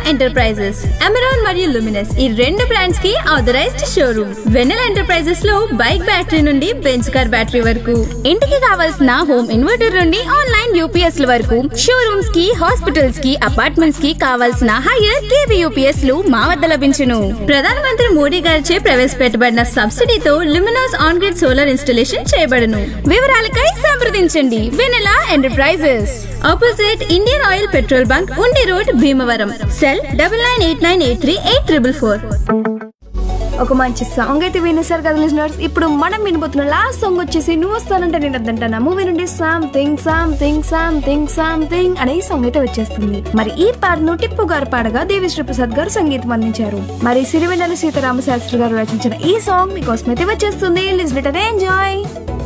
enterprises Amaron మరియు Luminous ఈ రెండు బ్రాండ్స్ కి ఆథరైజ్డ్ షోరూమ్ వెనెల ఎంటర్ప్రైజెస్ లో బైక్ బ్యాటరీ నుండి బెంచ్ కార్ బ్యాటరీ వరకు ఇంటికి కావాల్సిన హోమ్ ఇన్వర్టర్ నుండి ఆన్లైన్ యూపీఎస్ ల వరకు షోరూమ్స్ కి హాస్పిటల్స్ కి అపార్ట్మెంట్స్ కి కావాల్సిన హైయర్ కేవీ యూపీఎస్ లు మా వద్ద లభించును ప్రధానమంత్రి మోడీ గారిచే ప్రవేశపెట్టబడిన సబ్సిడీతో Luminous on grid solar installation చేయబడును వివరాలకై సంప్రదించండి Venela enterprises opposite Indian Oil petrol bunk Undi road Bhimavaram cell double nine eight nine eight three eight triple four ఒక మంచి సాంగ్ అయితే వినేసారు కదా లిజనర్స్ ఇప్పుడు మనం వినబోతున్న లాస్ట్ సాంగ్ వచ్చేసి నువ్వు వస్తానంటే నేను వద్దంటానా మూవీ నుండి సంథింగ్ సంథింగ్ సంథింగ్ సంథింగ్ అనే ఈ సాంగ్ అయితే వచ్చేస్తుంది మరి ఈ పాటను టిప్పు గారు పాడగా దేవిశ్రీ ప్రసాద్ గారు సంగీతం అందించారు మరి సిరివెన్నెల సీతారామ శాస్త్రి గారు రచించిన ఈ సాంగ్ మీకోసం అయితే వచ్చేస్తుంది లిజనెట్ అదే ఎంజాయ్